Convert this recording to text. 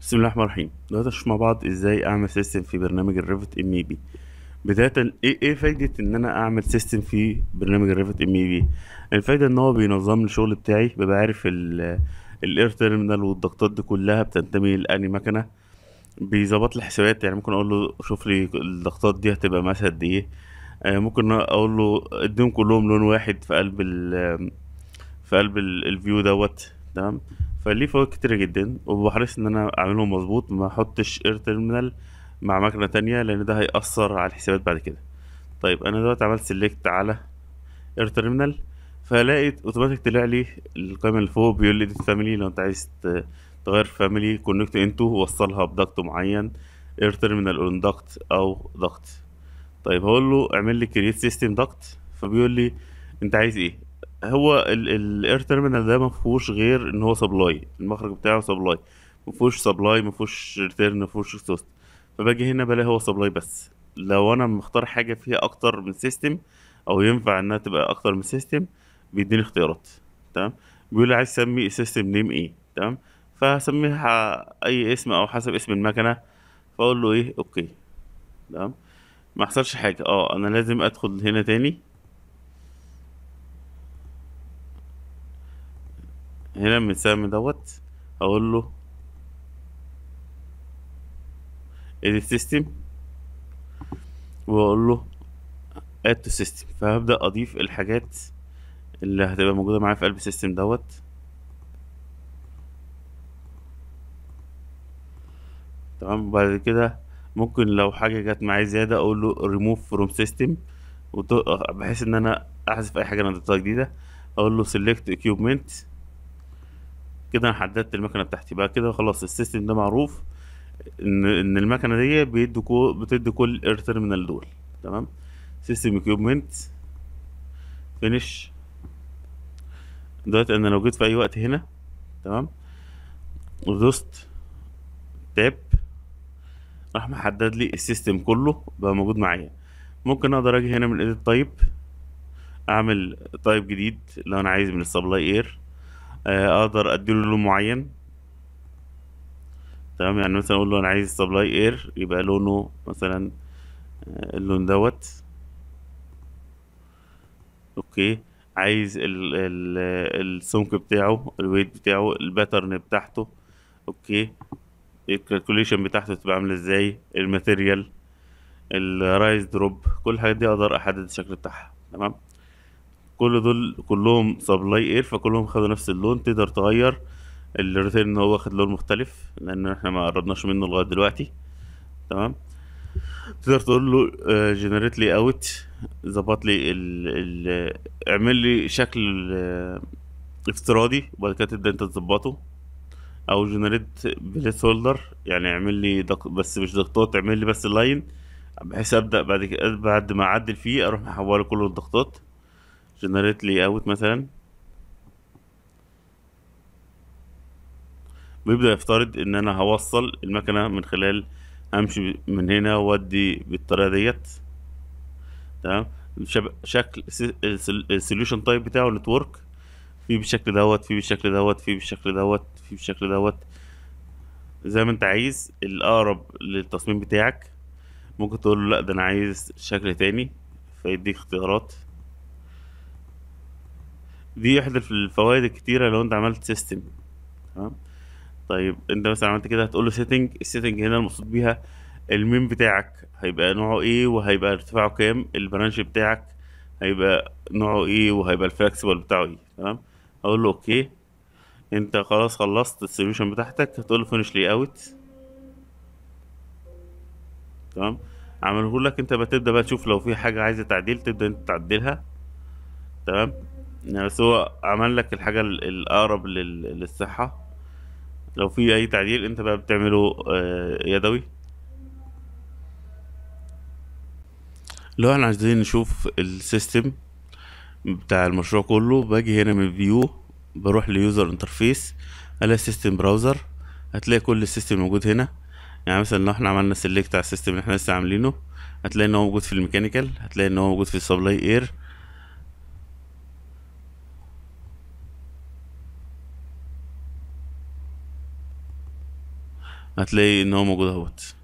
بسم الله الرحمن الرحيم دلوقتي هنشوف مع بعض ازاي اعمل سيستم في برنامج الريفت ام اي بي بداية ايه ايه فايدة ان انا اعمل سيستم في برنامج الريفت ام اي بي الفايدة ان هو بينظم لي الشغل بتاعي ببقى عارف الاير تيرمينال والضغطات دي كلها بتنتمي لأني مكنة بيظبط لي الحسابات يعني ممكن اقول له شوف لي الضغطات دي هتبقى مثلا قد ايه آه، ممكن اقول له اديهم كلهم لون واحد في قلب ال في قلب ال- الفيو دوت تمام فليه فوائد كتيرة جدا وبحرص ان انا اعملهم مظبوط ما احطش اير تيرمينال مع مكنة تانية لان ده هيأثر على الحسابات بعد كده طيب انا دلوقتي عملت سيلكت على اير تيرمينال فلاقي اوتوماتيك طلع لي القائمة اللي فوق بيقول لي دي فاميلي لو انت عايز ت- تغير فاميلي كونكت انتو وصلها بضغط معين اير تيرمينال اون ضغط او ضغط طيب هقول له اعمل لي كرييت سيستم ضغط فبيقول لي انت عايز ايه هو الاير تيرمينال ده ما فيهوش غير ان هو سبلاي المخرج بتاعه سبلاي ما فيهوش سبلاي ما فيهوش ريتيرن ما فيهوش اكسوست فباجي هنا بلاقي هو سبلاي بس لو انا مختار حاجه فيها اكتر من سيستم او ينفع انها تبقى اكتر من سيستم بيديني اختيارات تمام بيقول لي عايز تسمي السيستم نيم ايه تمام فهسميها اي اسم او حسب اسم المكنه فاقول له ايه اوكي تمام ما حصلش حاجه اه انا لازم ادخل هنا تاني هنا من سهم دوت اقول له edit system واقول له add to system فهبدأ اضيف الحاجات اللي هتبقى موجودة معايا في قلب السيستم دوت تمام وبعد كده ممكن لو حاجة جت معايا زيادة اقول له remove from system وت- بحيث ان انا احذف اي حاجة انا ضفتها جديدة اقول له select equipment كده انا حددت المكنة بتاعتي بقى كده خلاص السيستم ده معروف ان ان المكنة دي بيدي كو بتدي كل اير تيرمينال دول تمام سيستم equipment finish دلوقتي انا لو جيت في اي وقت هنا تمام ودوست تاب راح محدد لي السيستم كله بقى موجود معايا ممكن اقدر اجي هنا من edit تايب اعمل تايب جديد لو انا عايز من السبلاي اير اقدر اديله لون معين تمام يعني مثلا اقول له انا عايز سبلاي اير يبقى لونه مثلا آه، اللون دوت اوكي عايز ال ال السمك بتاعه الويت بتاعه الباترن بتاعته اوكي الكالكوليشن بتاعته تبقى عامله ازاي الماتيريال الرايز دروب كل الحاجات دي اقدر احدد الشكل بتاعها تمام كل دول كلهم سبلاي اير فكلهم خدوا نفس اللون تقدر تغير الريتيرن ان هو واخد لون مختلف لان احنا ما قربناش منه لغايه دلوقتي تمام تقدر تقول له جنريت لي اوت ظبط لي ال ال اعمل لي شكل آه، افتراضي وبعد كده تبدا انت تظبطه او جنريت بليس هولدر يعني اعمل لي دق... بس مش ضغطات اعمل لي بس اللاين بحيث ابدا بعد كده بعد ما اعدل فيه اروح محوله كله للضغطات جنريت لي اوت مثلا بيبدأ يفترض ان انا هوصل المكنة من خلال همشي من هنا وادي بالطريقة ديت تمام شب- شكل السوليوشن تايب بتاعه نتورك في بالشكل دوت في بالشكل دوت في بالشكل دوت في بالشكل دوت زي ما انت عايز الاقرب للتصميم بتاعك ممكن تقول له لا ده انا عايز شكل تاني فيديك اختيارات دي احدى الفوائد الكتيرة لو انت عملت سيستم تمام طيب انت مثلا عملت كده هتقول له سيتنج السيتنج هنا المقصود بيها المين بتاعك هيبقى نوعه ايه وهيبقى ارتفاعه كام البرانش بتاعك هيبقى نوعه ايه وهيبقى الفلكسبل بتاعه ايه تمام اقول له اوكي انت خلاص خلصت السوليوشن بتاعتك هتقول له فينش لي اوت تمام عمله لك انت بتبدا بقى تشوف لو في حاجه عايزه تعديل تبدا انت تعدلها تمام يعني بس هو عمل لك الحاجه ال- الاقرب لل- للصحه لو في اي تعديل انت بقى بتعمله آه، يدوي لو احنا عايزين نشوف السيستم بتاع المشروع كله باجي هنا من فيو بروح ليوزر انترفيس الاقي سيستم براوزر هتلاقي كل السيستم موجود هنا يعني مثلا لو احنا عملنا سيلكت على السيستم اللي احنا لسه عاملينه هتلاقي ان هو موجود في الميكانيكال هتلاقي ان هو موجود في السبلاي اير هتلاقي ان هو موجود اهوت